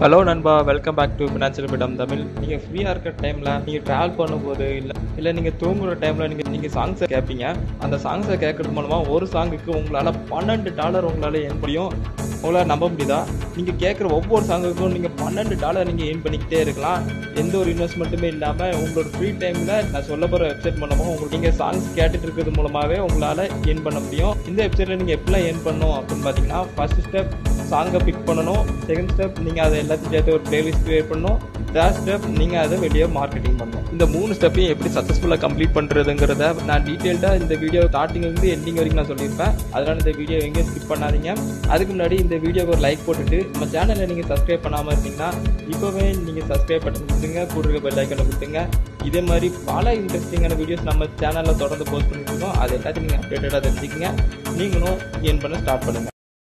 Hello நண்பா welcome back to financial freedom Tamil நீங்கள் ஃப்ரீயாக இருக்கிற டைமில் நீங்கள் ட்ராவல் பண்ணும்போது இல்லை இல்லை நீங்கள் தூங்குற டைமில் நீங்கள் நீங்கள் சாங்ஸை கேட்பீங்க அந்த சாங்ஸை கேட்கறது மூலமாக ஒரு சாங்குக்கு உங்களால் பன்னெண்டு டாலர் உங்களால் ஏன் முடியும் உங்களால் நம்ப முடியுதா நீங்கள் கேட்குற ஒவ்வொரு சாங்குக்கும் நீங்கள் பன்னெண்டு டாலர் நீங்கள் ஏன் பண்ணிக்கிட்டே இருக்கலாம் எந்த ஒரு இன்வெஸ்ட்மெண்ட்டுமே இல்லாமல் உங்களோட ஃப்ரீ டைமில் நான் சொல்ல போகிற வெப்சைட் மூலமாக உங்களுக்கு நீங்கள் சாங்ஸ் கேட்டுட்டு இருக்கிறது மூலமாகவே உங்களால் ஏன் பண்ண முடியும் இந்த வெப்சைட்டில் நீங்கள் எப்படிலாம் ஏன் பண்ணணும் அப்படின்னு பார்த்தீங்கன்னா ஃபர்ஸ்ட் ஸ்டெப் சாங்கை பிக் பண்ணணும் செகண்ட் ஸ்டெப் நீங்கள் அதை எல்லாத்தையும் சேர்த்து ஒரு பிளேலிஸ்ட் கிரியேட் பண்ணணும் தேர்ட் ஸ்டெப் நீங்கள் அதை வெளியே மார்க்கெட்டிங் பண்ணணும் இந்த மூணு ஸ்டெப்பையும் எப்படி சக்ஸஸ்ஃபுல்லாக கம்ப்ளீட் பண்ணுறதுங்கிறத நான் டீட்டெயில்டாக இந்த வீடியோ ஸ்டார்டிங்லேருந்து எண்டிங் வரைக்கும் நான் சொல்லியிருப்பேன் அதனால் இந்த வீடியோ எங்கேயும் ஸ்கிப் பண்ணாதீங்க அதுக்கு முன்னாடி இந்த வீடியோக்கு ஒரு லைக் போட்டுட்டு நம்ம சேனலை நீங்கள் சப்ஸ்கிரைப் பண்ணாமல் இருந்தீங்கன்னா இப்போவே நீங்கள் சப்ஸ்கிரைப் பட்டன் கொடுத்துங்க கூட பெல் ஐக்கனை கொடுத்துங்க இதே மாதிரி பல இன்ட்ரெஸ்டிங்கான வீடியோஸ் நம்ம சேனலில் தொடர்ந்து போஸ்ட் பண்ணிட்டு இருக்கோம் அது எல்லாத்தையும் நீங்கள் அப்டேட்டடாக தெரிஞ்சுக்கங்க நீங்களும் ஏன் பண்ண ஸ்டார்ட் பண்ணுங்கள்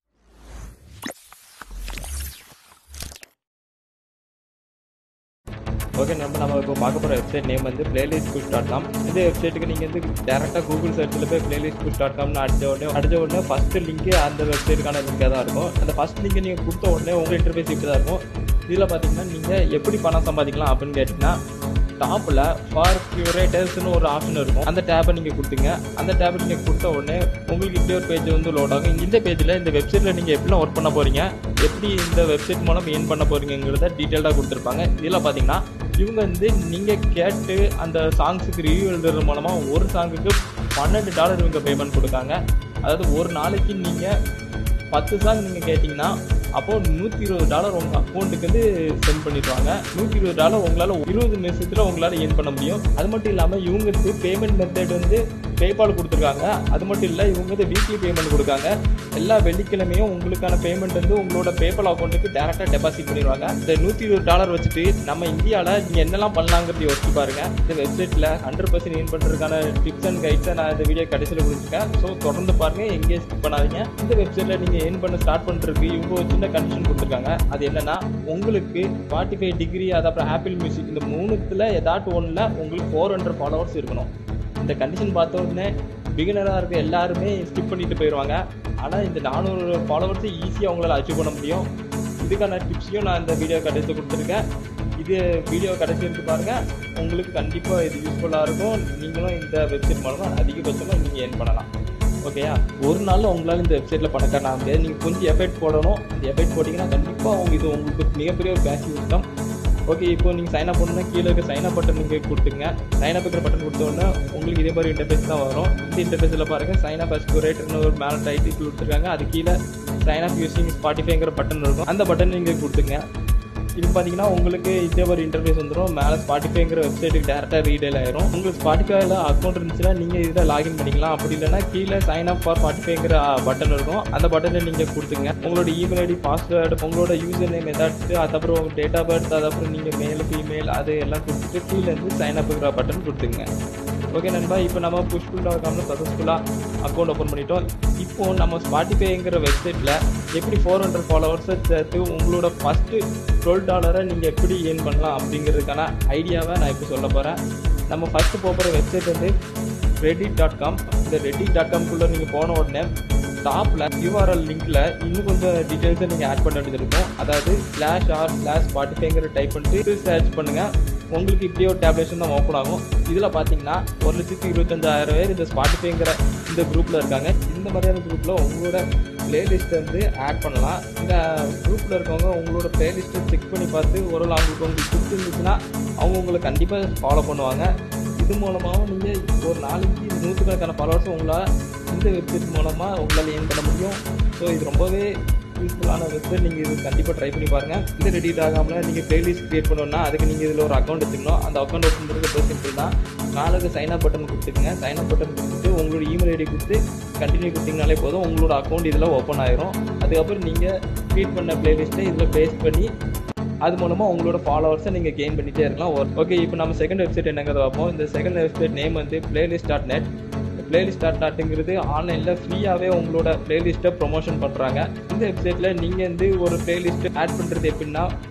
ஓகே நம்ம நம்ம இப்போ பார்க்க போகிற வெப்சைட் நேம் வந்து பிளேலிஸ்ட் புஷ் டாட் காம் இந்த வெப்சைட்டுக்கு நீங்கள் வந்து டேரெக்டாக கூகுள் சர்ச்சில் போய் பிளேலிஸ்ட் புஷ் டாட் காம்னு அடிச்ச உடனே அடிச்ச உடனே ஃபஸ்ட்டு லிங்க்கு அந்த வெப்சைட்டுக்கான லிங்காக தான் இருக்கும் அந்த ஃபஸ்ட் லிங்கை நீங்கள் கொடுத்த உடனே உங்கள் இன்டர்ஃபேஸ் இப்படி தான் இருக்கும் இதில் பார்த்தீங்கன்னா நீங்கள் எப்படி பணம் சம்பாதிக்கலாம் அப்படின்னு கேட்டிங்கன்னா டாப்பில் ஃபார் கியூரேட்டர்ஸ்னு ஒரு ஆப்ஷன் இருக்கும் அந்த டேப்பை நீங்கள் கொடுத்துங்க அந்த டேப்பை நீங்கள் கொடுத்த உடனே உங்களுக்கு இப்படி ஒரு பேஜ் வந்து லோட் ஆகும் இந்த பேஜில் இந்த வெப்சைட்டில் நீங்கள் எப்படிலாம் ஒர்க் பண்ண போகிறீங்க எப்படி இந்த வெப்சைட் மூலம் ஏன் பண்ண போகிறீங்கிறத டீட்டெயிலாக கொடுத்துருப்பாங்க இதில் பார்த்தீங்கன்னா இவங்க வந்து நீங்கள் கேட்டு அந்த சாங்ஸுக்கு ரிவ்யூ எழுதுறது மூலமாக ஒரு சாங்குக்கு பன்னெண்டு டாலர் இவங்க பேமெண்ட் கொடுக்காங்க அதாவது ஒரு நாளைக்கு நீங்கள் பத்து சாங் நீங்கள் கேட்டிங்கன்னா அப்போது நூற்றி இருபது டாலர் உங்கள் அக்கௌண்ட்டுக்கு வந்து சென்ட் பண்ணிடுவாங்க நூற்றி இருபது டாலர் உங்களால் இருபது நிமிஷத்தில் உங்களால் ஏன் பண்ண முடியும் அது மட்டும் இல்லாமல் இவங்களுக்கு பேமெண்ட் மெத்தட் வந்து பேபால் கொடுத்துருக்காங்க அது மட்டும் இல்லை இவங்க வந்து வீக்லி பேமெண்ட் கொடுக்காங்க எல்லா வெள்ளிக்கிழமையும் உங்களுக்கான பேமெண்ட் வந்து உங்களோட பேபால் அக்கௌண்ட்டுக்கு டேரெக்டாக டெபாசிட் பண்ணிடுவாங்க இந்த நூற்றி இருபது டாலர் வச்சுட்டு நம்ம இந்தியாவில் நீங்கள் என்னெல்லாம் பண்ணலாங்கிறது யோசிச்சு பாருங்க இந்த வெப்சைட்டில் ஹண்ட்ரட் பர்சன்ட் ஏன் பண்ணுறதுக்கான டிப்ஸ் அண்ட் கைட்ஸை நான் இந்த வீடியோ கடைசியில் கொடுத்துருக்கேன் ஸோ தொடர்ந்து பாருங்கள் எங்கேயும் ஸ்கிப் பண்ணாதீங்க இந்த வெப்சைட்டில் நீங்கள் ஏன் பண்ண ஸ்டார்ட் பண்ணுறதுக்கு இவங்க ஒரு சின்ன கண்டிஷன் கொடுத்துருக்காங்க அது என்னன்னா உங்களுக்கு ஃபார்ட்டி ஃபைவ் டிகிரி அது அப்புறம் ஆப்பிள் மியூசிக் இந்த மூணுத்தில் ஏதாட்டும் ஒன்றில் உங்களுக்கு ஃபோர் ஹண்ட்ரட் ஃபாலோவர்ஸ் இருக்கணும் இந்த கண்டிஷன் பார்த்த உடனே பிகினராக இருக்க எல்லாருமே ஸ்கிப் பண்ணிட்டு போயிடுவாங்க ஆனால் இந்த நானூறு ஃபாலோவர்ஸை ஈஸியாக உங்களால் அச்சீவ் பண்ண முடியும் இதுக்கான டிப்ஸையும் நான் இந்த வீடியோ கடைசியில் கொடுத்துருக்கேன் இது வீடியோ கடைசி இருக்கு பாருங்கள் உங்களுக்கு கண்டிப்பாக இது யூஸ்ஃபுல்லாக இருக்கும் நீங்களும் இந்த வெப்சைட் மூலமாக அதிகபட்சமாக நீங்கள் ஏர்ன் பண்ணலாம் ஓகேயா ஒரு நாளில் உங்களால் இந்த வெப்சைட்டில் பணக்காரன் ஆக முடியாது நீங்கள் கொஞ்சம் எஃபெக்ட் போடணும் அந்த எஃபெக்ட் போட்டிங்கன்னா கண்டிப்பாக உங்க இது உங்களுக்கு மிகப்பெரிய ஒரு பேசிவ் இன்கம் ஓகே இப்போ நீங்கள் சைன் அப் பண்ணணும்னா கீழே இருக்க சைன் அப் பட்டன் நீங்கள் கொடுத்துங்க சைன் அப்புங்கிற பட்டன் கொடுத்த உடனே உங்களுக்கு இதே மாதிரி இன்டர்ஃபேஸ் தான் வரும் இந்த இன்டர்ஃபேஸில் பாருங்கள் சைன் அப் அஸ்கூரேட்னு ஒரு மேலே டைட்டில் கொடுத்துருக்காங்க அது கீழே சைன் அப் யூஸிங் ஸ்பாட்டிஃபைங்கிற பட்டன் இருக்கும் அந்த பட்டன் நீங்கள் கொடுத்துங்க இது பார்த்தீங்கன்னா உங்களுக்கு இதே ஒரு இன்டர்ஃபேஸ் வந்துடும் மேலே ஸ்பாட்டிஃபைங்கிற வெப்சைட்டுக்கு டேரெக்டாக ரீடைல் ஆயிரும் உங்களுக்கு ஸ்பாட்டிஃபைல அக்கௌண்ட் இருந்துச்சுன்னா நீங்கள் இதில் லாகின் பண்ணிக்கலாம் அப்படி இல்லைன்னா கீழே சைன் அப் ஃபார் ஸ்பாட்டிஃபைங்கிற பட்டன் இருக்கும் அந்த பட்டனை நீங்கள் கொடுத்துங்க உங்களோட இமெயில் ஐடி பாஸ்வேர்டு உங்களோட யூசர் நேம் ஏதாச்சும் அதுக்கப்புறம் உங்கள் டேட் ஆஃப் பர்த் அதுக்கப்புறம் நீங்கள் மேல் ஃபீமேல் அது எல்லாம் கொடுத்துட்டு கீழே இருந்து சைன் அப்புங்கிற பட்டன் கொடுத்துங்க ஓகே நண்பா இப்போ நம்ம புஷ்புல் டாட் காமில் சக்ஸஸ்ஃபுல்லாக அக்கௌண்ட் ஓப்பன் பண்ணிட்டோம் இப்போ நம்ம ஸ்பாட்டிஃபைங்கிற வெப்சைட்டில் எப்படி ஃபோர் ஹண்ட்ரட் ஃபாலோவர்ஸை சேர்த்து உங்களோட ஃபஸ்ட்டு டுவெல் டாலரை நீங்கள் எப்படி ஏர்ன் பண்ணலாம் அப்படிங்கிறதுக்கான ஐடியாவை நான் இப்போ சொல்ல போகிறேன் நம்ம ஃபஸ்ட்டு போகிற வெப்சைட் வந்து ரெடிட் டாட் காம் இந்த ரெடிட் டாட் காம்குள்ளே நீங்கள் போன உடனே டாப்பில் யூஆர்எல் லிங்க்கில் இன்னும் கொஞ்சம் டீட்டெயில்ஸை நீங்கள் ஆட் பண்ண வேண்டியது இருக்கும் அதாவது ஸ்லாஷ் ஆர் ஸ்லாஷ் ஸ்பாட்டிஃபைங்கிற டைப் பண்ணிட்டு சர்ச் பண்ணுங்கள் உங்களுக்கு இப்படியே ஒரு டேப்லேஷன் தான் ஓப்பன் ஆகும் இதில் பார்த்தீங்கன்னா ஒரு லட்சத்தி இருபத்தஞ்சாயிரம் பேர் இந்த ஸ்பாட்டிஃபைங்கிற இந்த குரூப்பில் இருக்காங்க இந்த மாதிரியான குரூப்பில் உங்களோட பிளேலிஸ்ட்டை வந்து ஆட் பண்ணலாம் இந்த குரூப்பில் இருக்கவங்க உங்களோட பிளேலிஸ்ட்டை செக் பண்ணி பார்த்து ஒரு அவங்களுக்கு உங்களுக்கு பிடிச்சிருந்துச்சுன்னா அவங்க உங்களை கண்டிப்பாக ஃபாலோ பண்ணுவாங்க இது மூலமாகவும் நீங்கள் ஒரு நாளைக்கு நூற்றுக்கணக்கான ஃபாலோவர்ஸ் உங்களால் இந்த வெப்சைட் மூலமாக உங்களால் ஏன் பண்ண முடியும் ஸோ இது ரொம்பவே யூஸ்ஃபுல்லான வெப்சைட் நீங்கள் இது கண்டிப்பாக ட்ரை பண்ணி பாருங்கள் இது ரெடிட் ஆகாமல் நீங்கள் பிளேலிஸ்ட் கிரியேட் பண்ணணும்னா அதுக்கு நீங்கள் இதில் ஒரு அக்கௌண்ட் வச்சுக்கணும் அந்த அக்கௌண்ட் ஓப்பன் பண்ணுறது சிம்பிள் தான் நாளுக்கு சைன் அப் பட்டன் கொடுத்துக்கங்க சைன் அப் பட்டன் கொடுத்துட்டு உங்களோட இமெயில் ஐடி கொடுத்து கண்டினியூ கொடுத்தீங்கனாலே போதும் உங்களோட அக்கௌண்ட் இதில் ஓப்பன் ஆயிரும் அதுக்கப்புறம் நீங்கள் க்ரியேட் பண்ண பிளேலிஸ்ட்டை இதில் பேஸ்ட் பண்ணி அது மூலமாக உங்களோட ஃபாலோவர்ஸை நீங்கள் கெயின் பண்ணிகிட்டே இருக்கலாம் ஓகே இப்போ நம்ம செகண்ட் வெப்சைட் என்னங்கிறத பார்ப்போம் இந்த செகண்ட் வெப்சைட் நேம் வந்து playlist dot net playlist dot டாட்டுங்கிறது ஆன்லைனில் ஃப்ரீயாகவே உங்களோட பிளேலிஸ்ட்டை ப்ரொமோஷன் பண்ணுறாங்க இந்த வெப்சைட்டில் நீங்கள் வந்து ஒரு பிளேலிஸ்ட்டு ஆட் பண்ணுறது எப்படின்னா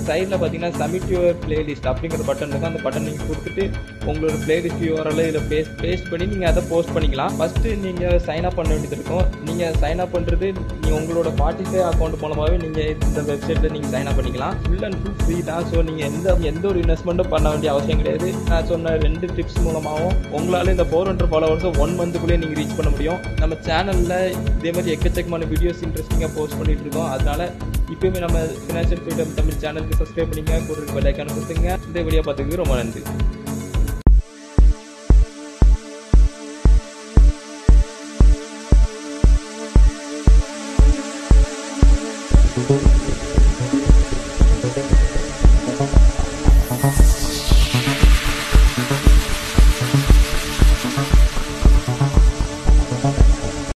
சைடில் பார்த்தீங்கன்னா சப்மிட் யுவர் பிளேலிஸ்ட் அப்படிங்கிற பட்டன் இருக்கும் அந்த பட்டன் நீங்கள் கொடுத்துட்டு உங்களோட பிளேலிஸ்ட் யூஆர்எல் இதில் பேஸ்ட் பேஸ்ட் பண்ணி நீங்கள் அதை போஸ்ட் பண்ணிக்கலாம் ஃபஸ்ட்டு நீங்கள் சைன் அப் பண்ண வேண்டியது இருக்கும் நீங்கள் சைன் அப் பண்ணுறது நீங்கள் உங்களோட ஸ்பாட்டிஃபை அக்கௌண்ட் மூலமாகவே நீங்கள் இந்த வெப்சைட்டில் நீங்கள் சைன் அப் பண்ணிக்கலாம் ஃபுல் அண்ட் ஃபுல் ஃப்ரீ தான் ஸோ நீங்கள் எந்த எந்த ஒரு இன்வெஸ்ட்மெண்ட்டும் பண்ண வேண்டிய அவசியம் கிடையாது நான் சொன்ன ரெண்டு டிப்ஸ் மூலமாகவும் உங்களால் இந்த ஃபோர் ஹண்ட்ரட் ஃபாலோவர்ஸை ஒன் மந்த்துக்குள்ளேயே நீங்கள் ரீச் பண்ண முடியும் நம்ம சேனலில் இதே மாதிரி எக்கச்சக்கமான வீடியோஸ் இன்ட்ரெஸ்டிங்காக போஸ்ட் பண்ணிட்டு இருக்கோம் அதனால இப்பயுமே நம்ம ஃபினான்ஷியல் ஃப்ரீடம் தமிழ் சேனலுக்கு சப்ஸ்கிரைப் பண்ணிங்க கூட பெல் ஐக்கான கொடுத்துங்க இந்த வீடியோ பார்த்துக்கு ரொம்ப நன்றி Thank you.